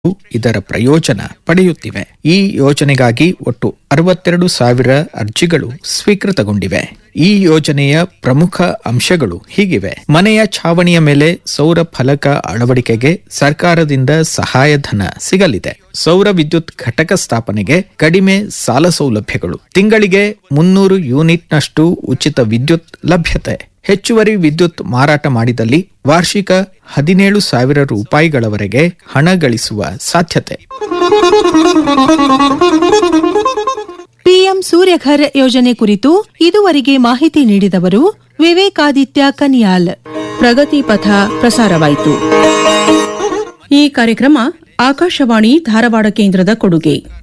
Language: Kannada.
ಇದರ ಪ್ರಯೋಜನ ಪಡೆಯುತ್ತಿವೆ ಈ ಯೋಜನೆಗಾಗಿ ಒಟ್ಟು ಅರವತ್ತೆರಡು ಸಾವಿರ ಅರ್ಜಿಗಳು ಸ್ವೀಕೃತಗೊಂಡಿವೆ ಈ ಯೋಜನೆಯ ಪ್ರಮುಖ ಅಂಶಗಳು ಹೀಗಿವೆ ಮನೆಯ ಛಾವಣಿಯ ಮೇಲೆ ಸೌರ ಫಲಕ ಅಳವಡಿಕೆಗೆ ಸರ್ಕಾರದಿಂದ ಸಹಾಯಧನ ಸಿಗಲಿದೆ ಸೌರ ವಿದ್ಯುತ್ ಘಟಕ ಸ್ಥಾಪನೆಗೆ ಕಡಿಮೆ ಸಾಲ ಸೌಲಭ್ಯಗಳು ತಿಂಗಳಿಗೆ ಮುನ್ನೂರು ಯೂನಿಟ್ನಷ್ಟು ಉಚಿತ ವಿದ್ಯುತ್ ಲಭ್ಯತೆ ಹೆಚ್ಚುವರಿ ವಿದ್ಯುತ್ ಮಾರಾಟ ಮಾಡಿದಲ್ಲಿ ವಾರ್ಷಿಕ ಹದಿನೇಳು ಸಾವಿರ ರೂಪಾಯಿಗಳವರೆಗೆ ಹಣ ಗಳಿಸುವ ಸಾಧ್ಯತೆ ಪಿಎಂ ಸೂರ್ಯಘರ್ ಯೋಜನೆ ಕುರಿತು ಇದುವರೆಗೆ ಮಾಹಿತಿ ನೀಡಿದವರು ವಿವೇಕಾದಿತ್ಯ ಕನಿಯಾಲ್ ಪ್ರಗತಿ ಪಥ ಪ್ರಸಾರವಾಯಿತು ಈ ಕಾರ್ಯಕ್ರಮ ಆಕಾಶವಾಣಿ ಧಾರವಾಡ ಕೇಂದ್ರದ ಕೊಡುಗೆ